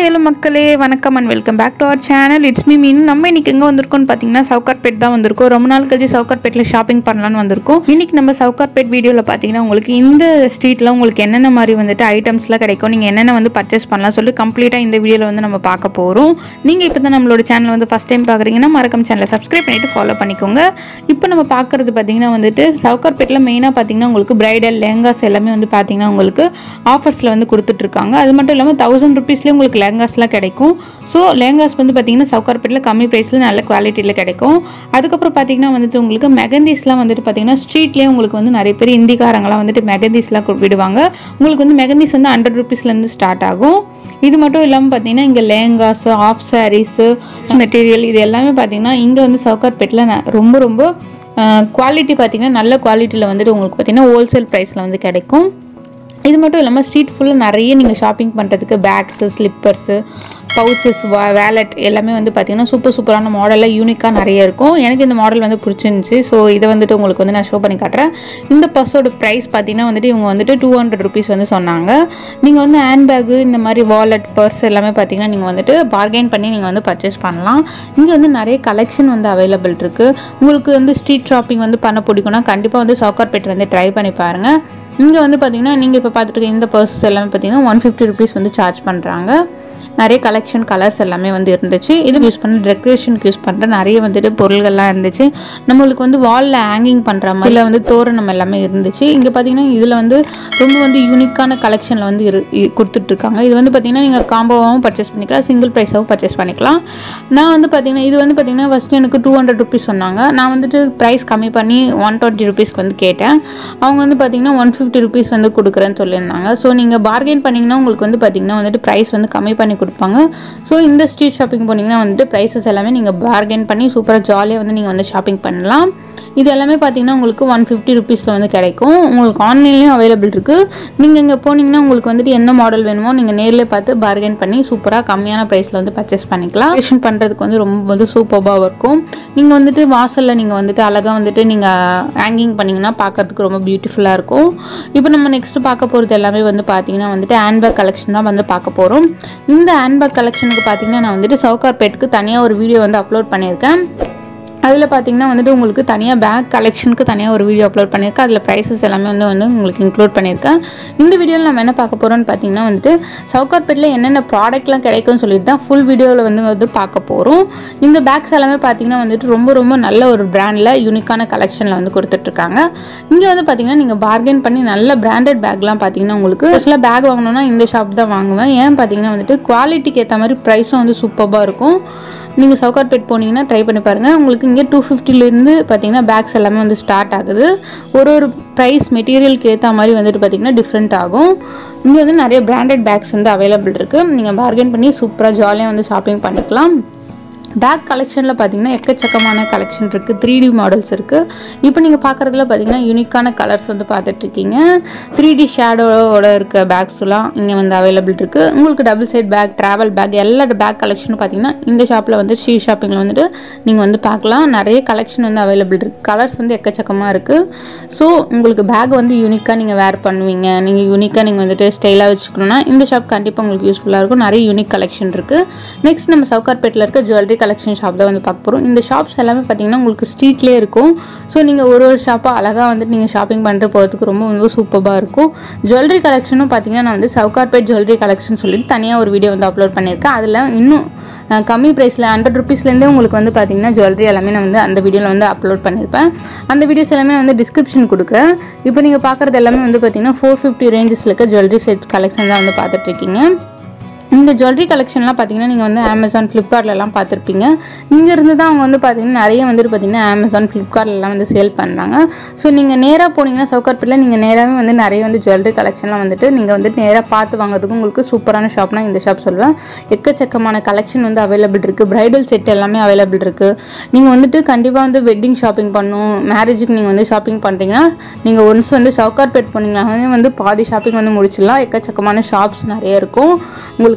hi hello மக்களே வணக்கம் and welcome back to our channel it's me மீன் நம்ம இன்னைக்கு எங்கே வந்திருக்கோம்னு பார்த்தீங்கன்னா சவுகார்பேட் தான் வந்திருக்கோம் ரொம்ப நாள் கழிச்சு சவுகார்பேட்டில் ஷாப்பிங் பண்ணலான்னு வந்திருக்கோம் இன்னைக்கு நம்ம சவுகார்பேட் வீடியோவில் பார்த்தீங்கன்னா உங்களுக்கு இந்த ஸ்ட்ரீட்டில் உங்களுக்கு என்னென்ன மாதிரி வந்துட்டு ஐட்டம்ஸ்லாம் கிடைக்கும் நீங்கள் என்னென்ன வந்து பர்ச்சேஸ் பண்ணலாம் சொல்லி கம்ப்ளீட்டாக இந்த வீடியோவில் வந்து நம்ம பார்க்க போகிறோம் நீங்கள் இப்போ தான் நம்மளோட சேனல் வந்து ஃபஸ்ட் டைம் பார்க்குறீங்கன்னா மறக்காம சேனலை சப்ஸ்கிரைப் பண்ணிட்டு ஃபாலோ பண்ணிக்கோங்க இப்போ நம்ம பார்க்குறது பார்த்தீங்கன்னா வந்துட்டு சவுகார்பேட்டில் மெயினாக பார்த்தீங்கன்னா உங்களுக்கு பிரைடல் லெஹங்காஸ் எல்லாமே வந்து பார்த்தீங்கன்னா உங்களுக்கு ஆஃபர்ஸில் வந்து கொடுத்துட்ருக்காங்க அது மட்டும் இல்லாமல் தௌசண்ட் ருபீஸ்லேயே உங்களுக்கு லெஹங்காஸ்லாம் கிடைக்கும் ஸோ லெஹங்காஸ் வந்து பார்த்தீங்கன்னா சவுகார்பேட்டில் கம்மி ப்ரைஸில் நல்ல குவாலிட்டியில் கிடைக்கும் அதுக்கப்புறம் பார்த்தீங்கன்னா வந்துட்டு உங்களுக்கு மெகந்தீஸ்லாம் வந்துட்டு பார்த்தீங்கன்னா ஸ்ட்ரீட்லேயே உங்களுக்கு வந்து நிறைய பேர் இந்திக்காரங்களாம் வந்துட்டு மெகந்தீஸ்லாம் கு- விடுவாங்க உங்களுக்கு வந்து மெகந்தீஸ் வந்து ஹண்ட்ரட் ருபீஸ்லேருந்து ஸ்டார்ட் ஆகும் இது மட்டும் இல்லாமல் பார்த்தீங்கன்னா இங்கே லேங்காஸ் ஆஃப் சாரீஸு மெட்டீரியல் இது எல்லாமே பார்த்தீங்கன்னா இங்கே வந்து சவுகார்பேட்டில் ந- ரொம்ப ரொம்ப குவாலிட்டி பார்த்தீங்கன்னா நல்ல குவாலிட்டியில் வந்துட்டு உங்களுக்கு பார்த்தீங்கன்னா ஹோல்சேல் ப்ரைஸில் வந்து கிடைக்கும் இது மட்டும் இல்லாமல் ஸ்ட்ரீட் ஃபுல்லாக நிறைய நீங்கள் ஷாப்பிங் பண்ணுறதுக்கு பேக்ஸு ஸ்லிப்பர்ஸு பவுச்சஸ் வா வேலட் எல்லாமே வந்து பார்த்திங்கன்னா சூப்பர் சூப்பரான மாடலில் யூனிக்காக நிறைய இருக்கும் எனக்கு இந்த மாடல் வந்து பிடிச்சிருந்துச்சி ஸோ இதை வந்துட்டு உங்களுக்கு வந்து நான் ஷோ பண்ணி காட்டுறேன் இந்த பர்ஸோட ப்ரைஸ் பார்த்தீங்கன்னா வந்துட்டு இவங்க வந்துட்டு டூ ஹண்ட்ரட் ருபீஸ் வந்து சொன்னாங்க நீங்கள் வந்து ஹேண்ட்பேக்கு இந்த மாதிரி வாலெட் பர்ஸ் எல்லாமே பார்த்தீங்கன்னா நீங்கள் வந்துட்டு பார்கெயின் பண்ணி நீங்கள் வந்து பர்ச்சேஸ் பண்ணலாம் இங்கே வந்து நிறைய கலெக்ஷன் வந்து அவைலபிள் இருக்குது உங்களுக்கு வந்து ஸ்ட்ரீட் ஷாப்பிங் வந்து பண்ண பிடிக்கும்னா கண்டிப்பாக வந்து சாக்கர்பேட் வந்து ட்ரை பண்ணி பாருங்கள் இங்கே வந்து பார்த்தீங்கன்னா நீங்கள் இப்போ பார்த்துட்டு இருக்க இந்த பர்சஸ் எல்லாமே பார்த்தீங்கன்னா ஒன் ஃபிஃப்டி ருபீஸ் வந்து சார்ஜ் பண்ணுறாங்க நிறைய கலெக்ஷன் கலர்ஸ் எல்லாமே வந்து இருந்துச்சு இது யூஸ் பண்ண டெக்கரேஷனுக்கு யூஸ் பண்ணுற நிறைய வந்துட்டு பொருள்கள்லாம் இருந்துச்சு நம்மளுக்கு வந்து வாலில் ஹேங்கிங் பண்ணுற மாதிரி இதுல வந்து தோரணம் எல்லாமே இருந்துச்சு இங்கே பார்த்தீங்கன்னா இதில் வந்து ரொம்ப வந்து யூனிக்கான கலெக்ஷனில் வந்து இரு இ- கொடுத்துட்ருக்காங்க இது வந்து பார்த்தீங்கன்னா நீங்கள் காம்போவாகவும் பர்ச்சேஸ் பண்ணிக்கலாம் சிங்கிள் ப்ரைஸாகவும் பர்ச்சேஸ் பண்ணிக்கலாம் நான் வந்து பார்த்தீங்கன்னா இது வந்து பார்த்தீங்கன்னா ஃபஸ்ட்டு எனக்கு டூ ஹண்ட்ரட் ருபீஸ் சொன்னாங்க நான் வந்துட்டு ப்ரைஸ் கம்மி பண்ணி ஒன் டுவெண்ட்டி ருபீஸ்க்கு வந்து கேட்டேன் அவங்க வந்து பார்த்தீங்கன்னா ஒன் ஃபிஃப்டி ருபீஸ் வந்து கொடுக்குறேன்னு சொல்லியிருந்தாங்க ஸோ நீங்கள் பார்கெயின் பண்ணிங்கன்னா உங்களுக்கு வந்து பார்த்தீங்கன்னா வந்துட்டு ப்ரைஸ் வந்து கம்மி பண்ணி கொடுப்பாங்க ஸோ இந்த ஸ்ட்ரீட் ஷாப்பிங் போனீங்கன்னா வந்துட்டு ப்ரைஸஸ் எல்லாமே நீங்கள் பார்கெயின் பண்ணி சூப்பராக ஜாலியாக வந்து நீங்கள் வந்து ஷாப்பிங் பண்ணலாம் இது எல்லாமே பார்த்தீங்கன்னா உங்களுக்கு ஒன் ஃபிஃப்டி ருபீஸில் வந்து கிடைக்கும் உங்களுக்கு ஆன்லைன்லேயும் அவைலபிள் இருக்குது நீங்கள் இங்கே போனீங்கன்னா உங்களுக்கு வந்துட்டு என்ன மாடல் வேணுமோ நீங்கள் நேர்ல பார்த்து பார்கெயின் பண்ணி சூப்பராக கம்மியான ப்ரைஸில் வந்து பர்ச்சேஸ் பண்ணிக்கலாம் டெக்கரேஷன் பண்ணுறதுக்கு வந்து ரொம்ப வந்து சூப்பராக இருக்கும் நீங்கள் வந்துட்டு வாசலில் நீங்கள் வந்துட்டு அழகாக வந்துட்டு நீங்கள் ஹேங்கிங் பண்ணிங்கன்னா பார்க்கறதுக்கு ரொம்ப பியூட்டிஃபுல்லாக இருக்கும் இப்போ நம்ம நெக்ஸ்ட் பார்க்க போகிறது எல்லாமே வந்து பார்த்தீங்கன்னா வந்துட்டு ஹேண்ட்பேக் கலெக்ஷன் தான் வந்து பார்க்க போகிறோம் இந்த ஹேண்ட்பேக் கலெக்ஷனுக்கு பார்த்தீங்கன்னா நான் வந்துட்டு சவுகார்பேட்டுக்கு தனியாக ஒரு வீடியோ வந்து அப்லோட் பண்ணியிருக்கேன் அதில் பார்த்தீங்கன்னா வந்துட்டு உங்களுக்கு தனியாக பேக் கலெக்ஷனுக்கு தனியாக ஒரு வீடியோ அப்லோட் பண்ணியிருக்கேன் அதில் ப்ரைஸஸ் எல்லாமே வந்து வந்து உங்களுக்கு இன்க்ளூட் பண்ணியிருக்கேன் இந்த வீடியோவில் நம்ம என்ன பார்க்க போகிறோம்னு பார்த்தீங்கன்னா வந்துட்டு சவுகார்பேட்டில் என்னென்ன ப்ராடக்ட்லாம் கிடைக்கும்னு சொல்லிட்டு தான் ஃபுல் வீடியோவில் வந்து வந்து பார்க்க போகிறோம் இந்த பேக்ஸ் எல்லாமே பார்த்தீங்கன்னா வந்துட்டு ரொம்ப ரொம்ப நல்ல ஒரு பிராண்டில் யூனிக்கான கலெக்ஷனில் வந்து கொடுத்துட்ருக்காங்க இங்கே வந்து பார்த்தீங்கன்னா நீங்கள் பார்கெயின் பண்ணி நல்ல பிராண்டட் பேக்லாம் பார்த்தீங்கன்னா உங்களுக்கு ஸ்பெஷலாக பேக் வாங்கணும்னா இந்த ஷாப் தான் வாங்குவேன் ஏன் பார்த்தீங்கன்னா வந்துட்டு குவாலிட்டிக்கு ஏற்ற மாதிரி ப்ரைஸும் வந்து சூப்பராக இருக்கும் நீங்கள் சவுகார்பேட் போனீங்கன்னா ட்ரை பண்ணி பாருங்கள் உங்களுக்கு இங்கே டூ ஃபிஃப்டிலேருந்து பார்த்தீங்கன்னா பேக்ஸ் எல்லாமே வந்து ஸ்டார்ட் ஆகுது ஒரு ஒரு ப்ரைஸ் மெட்டீரியலுக்கு ஏற்ற மாதிரி வந்துட்டு பார்த்தீங்கன்னா டிஃப்ரெண்ட் ஆகும் இங்கே வந்து நிறைய பிராண்டட் பேக்ஸ் வந்து அவைலபிள் இருக்குது நீங்கள் பார்கெயின் பண்ணி சூப்பராக ஜாலியாக வந்து ஷாப்பிங் பண்ணிக்கலாம் பேக் கலெக்ஷனில் பார்த்தீங்கன்னா எக்கச்சக்கமான கலெக்ஷன் இருக்குது த்ரீ டி மாடல்ஸ் இருக்குது இப்போ நீங்கள் பார்க்குறதுல பார்த்தீங்கன்னா யூனிக்கான கலர்ஸ் வந்து பார்த்துட்ருக்கீங்க த்ரீ டி ஷேடோவோட இருக்க பேக்ஸ்லாம் இங்கே வந்து அவைலபிள் இருக்குது உங்களுக்கு double side bag travel bag எல்லா பேக் கலெக்ஷனும் பார்த்தீங்கன்னா இந்த ஷாப்பில் வந்து ஸ்ரீ ஷாப்பிங்கில் வந்துட்டு நீங்கள் வந்து பார்க்கலாம் நிறைய கலெக்ஷன் வந்து அவைலபிள் இருக்குது கலர்ஸ் வந்து எக்கச்சக்கமாக இருக்குது ஸோ உங்களுக்கு பேக் வந்து யூனிக்காக நீங்கள் வேர் பண்ணுவீங்க நீங்கள் யூனிக்காக நீங்கள் வந்துட்டு ஸ்டைலாக வச்சுக்கணும்னா இந்த ஷாப் கண்டிப்பாக உங்களுக்கு யூஸ்ஃபுல்லாக இருக்கும் நிறைய யூனிக் கலெக்ஷன் இருக்குது நெக்ஸ்ட் நம்ம சவுகார்பேட்டில் இருக்க ஜுவல்லரி கலெக்ஷன் ஷாப் தான் வந்து பார்க்க போகிறோம் இந்த ஷாப்ஸ் எல்லாமே பார்த்தீங்கன்னா உங்களுக்கு ஸ்ட்ரீட்லேயே இருக்கும் ஸோ நீங்கள் ஒரு ஒரு ஷாப்பாக அழகாக வந்துட்டு நீங்கள் ஷாப்பிங் பண்ணிட்டு போகிறதுக்கு ரொம்ப ரொம்ப சூப்பராக இருக்கும் ஜுவல்லரி கலெக்ஷனும் பார்த்தீங்கன்னா நான் வந்து சவுகார்பேட் ஜுவல்லரி கலெக்ஷன் சொல்லிட்டு தனியாக ஒரு வீடியோ வந்து அப்லோட் பண்ணியிருக்கேன் அதில் இன்னும் அஹ், கம்மி ப்ரைஸில் ஹண்ட்ரட் ருபீஸ்லேருந்தே உங்களுக்கு வந்து பார்த்தீங்கன்னா ஜுவல்லரி எல்லாமே நான் வந்து அந்த வீடியோவில் வந்து அப்லோட் பண்ணியிருப்பேன் அந்த வீடியோஸ் எல்லாமே நான் வந்து டிஸ்கிரிப்ஷன் கொடுக்குறேன் இப்போ நீங்கள் பார்க்குறது எல்லாமே வந்து பார்த்தீங்கன்னா ஃபோர் ஃபிஃப்டி ரேஞ்சஸில் இருக்க ஜுவல்லரி செட் கலெக்ஷன் தான் வந்து பார்த்துட்ருக்கீங்க இந்த ஜுவல்லரி கலெக்ஷன்லாம் பார்த்தீங்கன்னா நீங்கள் வந்து அமேசான் ஃப்ளிப்கார்ட்லலாம் பார்த்துருப்பீங்க இங்கேருந்து தான் அவங்க வந்து பார்த்தீங்கன்னா நிறைய வந்துட்டு பார்த்தீங்கன்னா அமேசான் ஃப்ளிப்கார்ட்லலாம் வந்து சேல் பண்ணுறாங்க ஸோ நீங்கள் நேராக போனீங்கன்னா சவுகார்பேட்டில் நீங்கள் நேராகவே வந்து நிறைய வந்து ஜுவல்லரி கலெக்ஷன்லாம் வந்துட்டு நீங்கள் வந்துட்டு நேராக பார்த்து வாங்குறதுக்கு உங்களுக்கு சூப்பரான ஷாப்னா இந்த ஷாப் சொல்லுவேன் எக்கச்சக்கமான கலெக்ஷன் வந்து அவைலபிள் இருக்குது பிரைடல் செட் எல்லாமே அவைலபிள் இருக்குது நீங்கள் வந்துட்டு கண்டிப்பாக வந்து வெட்டிங் ஷாப்பிங் பண்ணணும் மேரேஜுக்கு நீங்கள் வந்து ஷாப்பிங் பண்ணுறீங்கன்னா நீங்கள் ஒன்ஸ் வந்து சவுகார்பேட் போனீங்கன்னா வந்து பாதி ஷாப்பிங் வந்து முடிச்சிடலாம் எக்கச்சக்கமான ஷாப்ஸ் நிறைய இருக்கும் உங்களுக்கு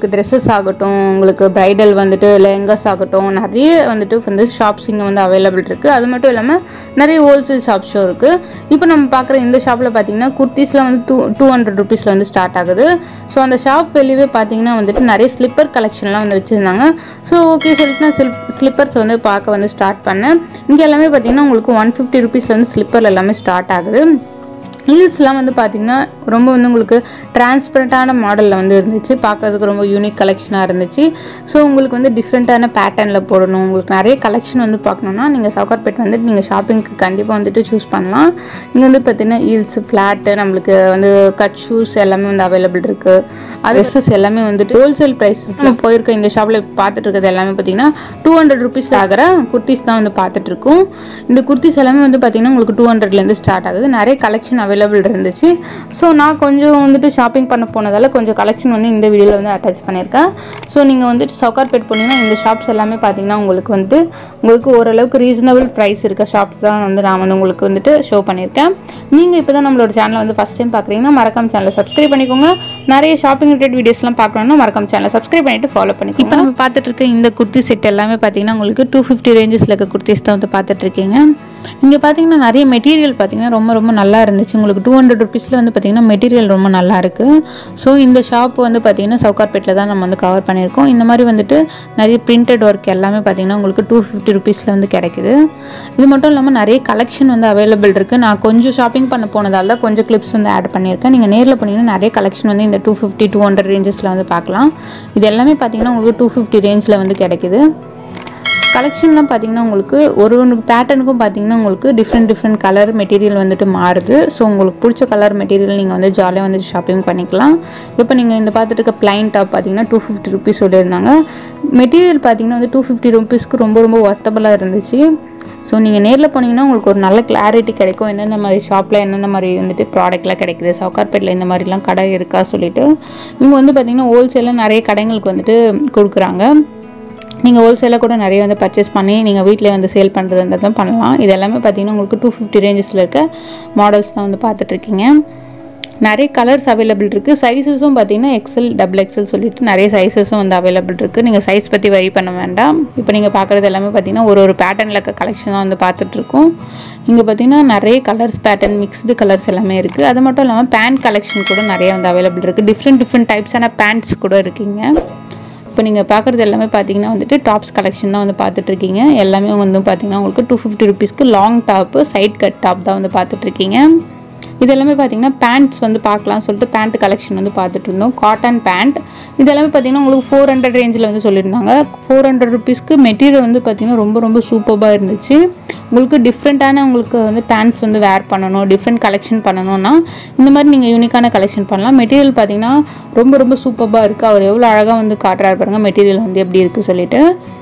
உங்களுக்கு ட்ரெஸ்ஸஸ் ஆகட்டும் உங்களுக்கு ப்ரைடல் வந்துட்டு லெஹங்கஸ் ஆகட்டும் நிறைய வந்துட்டு வந்து ஷாப்ஸ் இங்கே வந்து அவைலபிள் இருக்குது அது மட்டும் இல்லாமல் நிறைய ஹோல்சேல் ஷாப்ஸும் இருக்குது இப்போ நம்ம பார்க்குற இந்த ஷாப்பில் பார்த்தீங்கன்னா குர்த்திஸ்லாம் வந்து டூ டூ ஹண்ட்ரட் ருபீஸில் வந்து ஸ்டார்ட் ஆகுது ஸோ அந்த ஷாப் வெளியவே பார்த்தீங்கன்னா வந்துட்டு நிறைய ஸ்லிப்பர் கலெக்ஷன்லாம் வந்து வச்சுருந்தாங்க ஸோ ஓகே சொல்லிட்டு நான் ஸ்லிப் ஸ்லிப்பர்ஸ் வந்து பார்க்க வந்து ஸ்டார்ட் பண்ணேன் இங்கே எல்லாமே பார்த்தீங்கன்னா உங்களுக்கு ஒன் ஃபிஃப்டி ருபீஸில் வந்து ஸ்லிப்பர் எல்லாமே ஸ்டார்ட் ஆகுது ஹீல்ஸ்லாம் வந்து பார்த்திங்கன்னா ரொம்ப வந்து உங்களுக்கு டிரான்ஸ்பரண்ட்டான மாடலில் வந்து இருந்துச்சு பார்க்கறதுக்கு ரொம்ப யூனிக் கலெக்ஷனாக இருந்துச்சு ஸோ உங்களுக்கு வந்து டிஃப்ரெண்ட்டான பேட்டர்னில் போடணும் உங்களுக்கு நிறைய கலெக்ஷன் வந்து பார்க்கணுன்னா நீங்கள் சவுகார்பேட் வந்துட்டு நீங்கள் ஷாப்பிங்க்கு கண்டிப்பாக வந்துட்டு சூஸ் பண்ணலாம் இங்கே வந்து பார்த்திங்கன்னா ஹீல்ஸ் ஃப்ளாட்டு நம்மளுக்கு வந்து கட் ஷூஸ் எல்லாமே வந்து அவைலபிள் இருக்குது அது ட்ரெஸ்ஸஸ் எல்லாமே வந்துட்டு ஹோல்சேல் ப்ரைஸஸ் நம்ம போயிருக்க இந்த ஷாப்பில் பார்த்துட்டு இருக்கிறது எல்லாமே பார்த்தீங்கன்னா டூ ஹண்ட்ரட் ருபீஸ் ஆகிற குர்த்திஸ் தான் வந்து பார்த்துட்டு இருக்கோம் இந்த குர்த்திஸ் எல்லாமே வந்து பார்த்தீங்கன்னா உங்களுக்கு டூ ஹண்ட்ரட்லேருந்து ஸ்டார்ட் ஆகுது நிறைய கலெக்ஷன் அவைலபிள் இருந்துச்சு ஸோ நான் கொஞ்சம் வந்துட்டு ஷாப்பிங் பண்ண போனதால் கொஞ்சம் கலெக்ஷன் வந்து இந்த வீடியோவில் வந்து அட்டாச் பண்ணியிருக்கேன் ஸோ நீங்கள் வந்துட்டு சவுகார்பேட் போனீங்கன்னா இந்த ஷாப்ஸ் எல்லாமே பார்த்தீங்கன்னா உங்களுக்கு வந்து உங்களுக்கு ஓரளவுக்கு ரீசனபிள் ப்ரைஸ் இருக்க ஷாப்ஸ் தான் வந்து நான் வந்து உங்களுக்கு வந்துட்டு ஷோ பண்ணியிருக்கேன் நீங்கள் இப்போ தான் நம்மளோட சேனலை வந்து ஃபஸ்ட் டைம் பார்க்குறீங்கன்னா மறக்காம சேனலை சப்ஸ்கிரைப் பண்ணிக்கோங்க நிறைய ஷாப்பிங் ரிலேட்டட் வீடியோஸ்லாம் பார்க்கணுன்னா மறக்காம சேனலை சப்ஸ்கிரைப் பண்ணிட்டு ஃபாலோ பண்ணிக்கோங்க இப்போ நம்ம பார்த்துட்டு இருக்க இந்த குர்த்தி செட் எல்லாமே பார்த்தீங்கன்னா உங்களுக்கு டூ ஃபிஃப்டி ரேஞ்சஸில் இருக்க குர்த்திஸ் தான் வந்து பார்த்துட்டு இருக்கீங்க இங்கே பார்த்தீங்கன்னா நிறைய மெட்டீரியல் பார்த்தீங்கன்னா ரொம்ப ரொம்ப நல்லா இருந்துச்சு உங்களுக்கு டூ ஹண்ட்ரட் ருபீஸில் வந்து பார்த்தீங்கன்னா மெட்டீரியல் ரொம்ப நல்லா இருக்குது ஸோ இந்த ஷாப் வந்து பார்த்தீங்கன்னா சவுகார்பேட்டில் தான் நம்ம வந்து கவர் பண்ணியிருக்கோம் இந்த மாதிரி வந்துட்டு நிறைய பிரிண்டட் ஒர்க் எல்லாமே பார்த்தீங்கன்னா உங்களுக்கு டூ ஃபிஃப்டி ருபீஸில் வந்து கிடைக்குது இது மட்டும் இல்லாமல் நிறைய கலெக்ஷன் வந்து அவைலபிள் இருக்குது நான் கொஞ்சம் ஷாப்பிங் பண்ண போனதால தான் கொஞ்சம் கிளிப்ஸ் வந்து ஆட் பண்ணியிருக்கேன் நீங்கள் நேரில் போனீங்கன்னா நிறைய கலெக்ஷன் வந்து இந்த டூ ஃபிஃப்டி டூ ஹண்ட்ரட் ரேஞ்சஸில் வந்து பார்க்கலாம் இது எல்லாமே பார்த்தீங்கன்னா உங்களுக்கு டூ ஃபிஃப்டி ரேஞ்சில் வந்து கிடைக்குது கலெக்ஷன்லாம் பார்த்தீங்கன்னா உங்களுக்கு ஒரு ஒரு பேட்டர்னுக்கும் பார்த்தீங்கன்னா உங்களுக்கு டிஃப்ரெண்ட் டிஃப்ரெண்ட் கலர் மெட்டீரியல் வந்துட்டு மாறுது ஸோ உங்களுக்கு பிடிச்ச கலர் மெட்டீரியல் நீங்கள் வந்து ஜாலியாக வந்துட்டு ஷாப்பிங் பண்ணிக்கலாம் இப்போ நீங்கள் இந்த பார்த்துட்டு இருக்க பிளைன் டாப் பார்த்தீங்கன்னா டூ ஃபிஃப்டி ருபீஸ் சொல்லியிருந்தாங்க மெட்டீரியல் பார்த்தீங்கன்னா வந்து டூ ஃபிஃப்டி ருபீஸ்க்கு ரொம்ப ரொம்ப ஒர்த்தபுளாக இருந்துச்சு ஸோ நீங்கள் நேரில் போனீங்கன்னா உங்களுக்கு ஒரு நல்ல கிளாரிட்டி கிடைக்கும் எந்தெந்த மாதிரி ஷாப்பில் என்னென்ன மாதிரி வந்துட்டு ப்ராடக்ட்லாம் கிடைக்குது சவுகார்பேட்டில் இந்த மாதிரிலாம் கடை இருக்கா சொல்லிட்டு இவங்க வந்து பார்த்திங்கன்னா ஹோல்சேலில் நிறைய கடைங்களுக்கு வந்துட்டு கொடுக்குறாங்க நீங்கள் ஹோல்சேலாக கூட நிறைய வந்து பர்ச்சேஸ் பண்ணி நீங்கள் வீட்டில் வந்து சேல் பண்ணுறதுன்றதும் பண்ணலாம் இது எல்லாமே பார்த்தீங்கன்னா உங்களுக்கு டூ ஃபிஃப்டி ரேஞ்சஸில் இருக்க மாடல்ஸ் தான் வந்து பார்த்துட்ருக்கீங்க நிறைய கலர்ஸ் அவைலபிள் இருக்குது சைஸஸும் பார்த்தீங்கன்னா எக்ஸல் டபுள் எக்ஸல் சொல்லிட்டு நிறைய சைஸஸும் வந்து அவைலபிள் இருக்குது நீங்கள் சைஸ் பற்றி வரி பண்ண வேண்டாம் இப்போ நீங்கள் பார்க்குறது எல்லாமே பார்த்தீங்கன்னா ஒரு ஒரு பேட்டர்னில் இருக்க கலெக்ஷன் தான் வந்து பார்த்துட்ருக்கோம் இங்கே பார்த்தீங்கன்னா நிறைய கலர்ஸ் பேட்டர்ன் மிக்ஸ்டு கலர்ஸ் எல்லாமே இருக்குது அது மட்டும் இல்லாமல் பேண்ட் கலெக்ஷன் கூட நிறைய வந்து அவைலபிள் இருக்குது டிஃப்ரெண்ட் டிஃப்ரெண்ட் டைப்ஸான பேண்ட்ஸ் கூட இருக்குங்க இப்போ நீங்கள் பார்க்குறது எல்லாமே பார்த்தீங்கன்னா வந்துட்டு டாப்ஸ் கலெக்ஷன் தான் வந்து பார்த்துட்ருக்கீங்க எல்லாமே வந்து பார்த்தீங்கன்னா உங்களுக்கு டூ ஃபிஃப்டி ருபீஸ்க்கு long top side cut top தான் வந்து பார்த்துட்ருக்கீங்க இது எல்லாமே பார்த்தீங்கன்னா பேண்ட்ஸ் வந்து பார்க்கலாம் சொல்லிட்டு பேண்ட் கலெக்ஷன் வந்து பார்த்துட்டு இருந்தோம் காட்டன் பேண்ட் இது எல்லாமே பார்த்தீங்கன்னா உங்களுக்கு ஃபோர் ஹண்ட்ரட் ரேஞ்சில் வந்து சொல்லியிருந்தாங்க ஃபோர் ஹண்ட்ரட் ருபீஸ்க்கு மெட்டீரியல் வந்து பார்த்தீங்கன்னா ரொம்ப ரொம்ப சூப்பராக இருந்துச்சு உங்களுக்கு டிஃப்ரெண்ட்டான உங்களுக்கு வந்து பேண்ட்ஸ் வந்து வேர் பண்ணணும் டிஃப்ரெண்ட் கலெக்ஷன் பண்ணணும்னா இந்த மாதிரி நீங்கள் யூனிக்கான கலெக்ஷன் பண்ணலாம் மெட்டீரியல் பார்த்தீங்கன்னா ரொம்ப ரொம்ப சூப்பராக இருக்குது அவர் எவ்வளோ அழகாக வந்து காட்டுறாரு பாருங்க மெட்டீரியல் வந்து எப்படி இருக்குது சொல்லிட்டு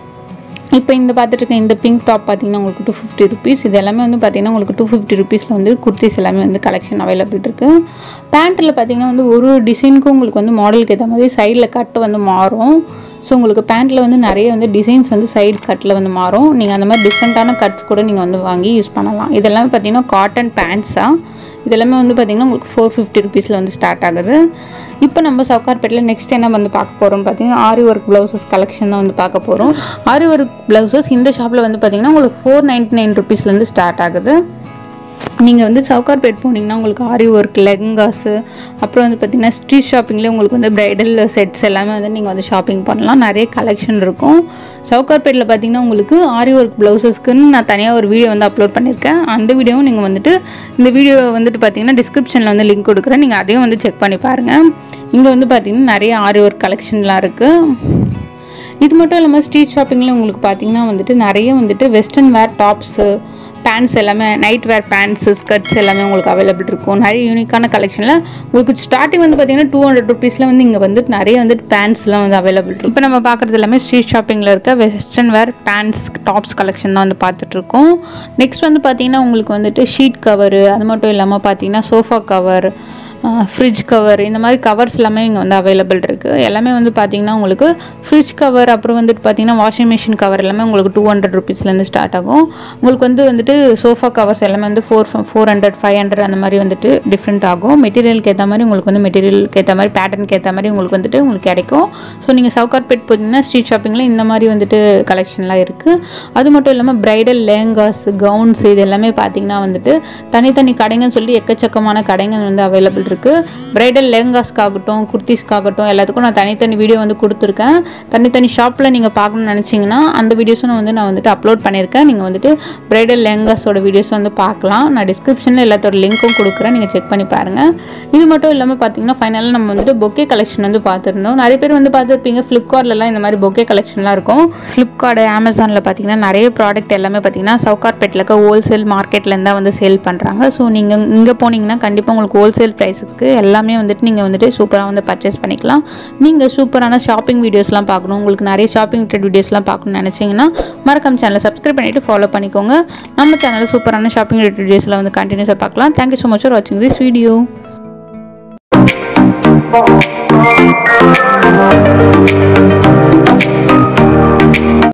இப்போ இந்த பார்த்துட்டு இருக்க இந்த பிங்க் டாப் பார்த்தீங்கன்னா உங்களுக்கு டூ ஃபிஃப்டி ருபீஸ் இது எல்லாமே வந்து பார்த்தீங்கன்னா உங்களுக்கு டூ ஃபிஃப்டி ருபீஸில் வந்து குர்த்திஸ் எல்லாமே வந்து கலெக்ஷன் அவைலபிள் இருக்குது பேண்ட்டில் பார்த்தீங்கன்னா வந்து ஒரு ஒரு டிசைனுக்கும் உங்களுக்கு வந்து மாடலுக்கு ஏற்ற மாதிரி சைடில் கட்டு வந்து மாறும் ஸோ உங்களுக்கு பேண்ட்டில் வந்து நிறைய வந்து டிசைன்ஸ் வந்து சைடு கட்டில் வந்து மாறும் நீங்கள் அந்த மாதிரி டிஃப்ரெண்ட்டான கட்ஸ் கூட நீங்கள் வந்து வாங்கி யூஸ் பண்ணலாம் இதெல்லாமே பார்த்தீங்கன்னா காட்டன் பேண்ட்ஸாக இதெல்லாமே வந்து பார்த்திங்கன்னா உங்களுக்கு ஃபோர் ஃபிஃப்டி ருபீஸில் வந்து ஸ்டார்ட் ஆகுது இப்போ நம்ம சவுகார்பேட்டில் நெக்ஸ்ட் என்ன வந்து பார்க்க போகிறோம் பார்த்தீங்கன்னா ஆரி ஒர்க் ப்ளவுசஸ் கலெக்ஷன் தான் வந்து பார்க்க போகிறோம் ஆரி ஒர்க் ப்ளவுசஸ் இந்த ஷாப்பில் வந்து பார்த்திங்கன்னா உங்களுக்கு ஃபோர் நைன்ட்டி நைன் ருபீஸ்லேருந்து ஸ்டார்ட் ஆகுது நீங்கள் வந்து சவுகார்பேட் போனீங்கன்னா உங்களுக்கு ஆரி ஒர்க் லெஹங்காஸு அப்புறம் வந்து பார்த்திங்கன்னா ஸ்ட்ரீட் ஷாப்பிங்லேயே உங்களுக்கு வந்து ப்ரைடல் செட்ஸ் எல்லாமே வந்து நீங்கள் வந்து ஷாப்பிங் பண்ணலாம் நிறைய கலெக்ஷன் இருக்கும் சவுகார்பேட்டில் பார்த்தீங்கன்னா உங்களுக்கு ஆரி ஒர்க் ப்ளவுசஸ்க்குன்னு நான் தனியாக ஒரு வீடியோ வந்து அப்லோட் பண்ணியிருக்கேன் அந்த வீடியோவும் நீங்கள் வந்துட்டு இந்த வீடியோ வந்துட்டு பார்த்தீங்கன்னா டிஸ்கிரிப்ஷனில் வந்து லிங்க் கொடுக்குறேன் நீங்கள் அதையும் வந்து செக் பண்ணி பாருங்கள் இங்கே வந்து பார்த்தீங்கன்னா நிறைய ஆரி ஒர்க் கலெக்ஷன்லாம் இருக்குது இது மட்டும் இல்லாமல் ஸ்ட்ரீட் ஷாப்பிங்கில் உங்களுக்கு பார்த்தீங்கன்னா வந்துட்டு நிறைய வந்துட்டு வெஸ்டர்ன் வேர் டாப்ஸு பேண்ட்ஸ் எல்லாமே நைட் வேர் பேண்ட்ஸ் ஸ்கர்ட்ஸ் எல்லாமே உங்களுக்கு அவைலபிள் இருக்கும் நிறைய யூனிக்கான கலெக்ஷனில் உங்களுக்கு ஸ்டார்டிங் வந்து பார்த்தீங்கன்னா டூ ஹண்ட்ரட் ருபீஸில் வந்து இங்கே வந்துட்டு நிறைய வந்துட்டு பேண்ட்ஸ்லாம் வந்து அவைலபிள் இப்போ நம்ம பார்க்குறது எல்லாமே ஸ்ட்ரீட் ஷாப்பிங்கில் இருக்க western wear pants tops collection தான் வந்து பார்த்துட்ருக்கோம் நெக்ஸ்ட் வந்து பார்த்தீங்கன்னா உங்களுக்கு வந்துட்டு ஷீட் கவரு அது மட்டும் இல்லாமல் பார்த்தீங்கன்னா சோஃபா கவர் ஃப்ரிட்ஜ் கவர் இந்த மாதிரி கவர்ஸ் எல்லாமே இங்கே வந்து அவைலபிள் இருக்குது எல்லாமே வந்து பார்த்தீங்கன்னா உங்களுக்கு ஃப்ரிட்ஜ் கவர் அப்புறம் வந்துட்டு பார்த்தீங்கன்னா வாஷிங் மிஷின் கவர் எல்லாமே உங்களுக்கு டூ ஹண்ட்ரட் ருபீஸ்லேருந்து ஸ்டார்ட் ஆகும் உங்களுக்கு வந்து வந்துட்டு சோஃபா கவர்ஸ் எல்லாமே வந்து four four hundred five hundred அந்த மாதிரி வந்துட்டு டிஃப்ரெண்ட் ஆகும் மெட்டீரியலுக்கு ஏற்ற மாதிரி உங்களுக்கு வந்து மெட்டீரியலுக்கு ஏற்ற மாதிரி பேட்டர்னுக்கு ஏற்ற மாதிரி உங்களுக்கு வந்துட்டு உங்களுக்கு கிடைக்கும் ஸோ நீங்கள் சவுகார்பேட் போனீங்கன்னா ஸ்ட்ரீட் ஷாப்பிங்கில் இந்த மாதிரி வந்துட்டு கலெக்ஷன்லாம் இருக்குது அது மட்டும் இல்லாமல் பிரைடல் லேங்காஸ் கவுன்ஸ் இது எல்லாமே பார்த்தீங்கன்னா வந்துட்டு தனித்தனி கடைங்கன்னு சொல்லி எக்கச்சக்கமான கடைகள் வந்து அவைலபிள் இருக்குது பிரைடல் லேங்காஸ்க்காகட்டும் குர்த்திஸ்க்காகட்டும் எல்லாத்துக்கும் நான் தனித்தனி வீடியோ வந்து கொடுத்துருக்கேன் தனித்தனி ஷாப்பில் நீங்கள் பார்க்கணும்னு நினச்சிங்கன்னா அந்த வீடியோஸும் நான் வந்து நான் வந்துட்டு அப்லோட் பண்ணியிருக்கேன் நீங்கள் வந்துட்டு பிரைடல் லேங்காஸோட வீடியோஸ் வந்து பார்க்கலாம் நான் டிஸ்கிரிப்ஷனில் எல்லாத்தோட லிங்க்கும் கொடுக்குறேன் நீங்கள் செக் பண்ணி பாருங்கள் இது மட்டும் இல்லாமல் பார்த்தீங்கன்னா ஃபைனலாக நம்ம வந்துட்டு பொக்கே கலெக்ஷன் வந்து பார்த்துருந்தோம் நிறைய பேர் வந்து பார்த்துருப்பீங்க ஃப்ளிப்கார்ட்லலாம் இந்த மாதிரி பொக்கே கலெக்ஷன்லாம் இருக்கும் ஃப்ளிப்கார்ட் அமேசானில் பார்த்தீங்கன்னா நிறைய ப்ராடக்ட் எல்லாமே பார்த்தீங்கன்னா சவுகார்பேட்டில் இருக்க ஹோல்சேல் மார்க்கெட்லேருந்து தான் வந்து சேல் பண்ணுறாங்க ஸோ நீங்கள் இங்கே போனீங்கன்னா கண்டிப்பாக உங்களுக்கு ஹோல்சேல் ப்ரைஸுக்கு எல்லாமே வந்துட்டு நீங்கள் வந்துட்டு சூப்பராக வந்து பர்ச்சேஸ் பண்ணிக்கலாம் நீங்கள் சூப்பரான ஷாப்பிங் வீடியோஸ்லாம் பார்க்கணும் உங்களுக்கு நிறைய ஷாப்பிங் ரிலேட்டட் வீடியோஸ்லாம் பார்க்கணும்னு நினச்சிங்கன்னா மறக்காம சேனலை சப்ஸ்கிரைப் பண்ணிவிட்டு ஃபாலோ பண்ணிக்கோங்க நம்ம சேனலில் சூப்பரான ஷாப்பிங் ரிலேட்டட் வீடியோஸில் வந்து கண்டினியூஸாக பார்க்கலாம் தேங்க்யூ ஸோ மச் ஃபார் வாட்சிங் திஸ் வீடியோ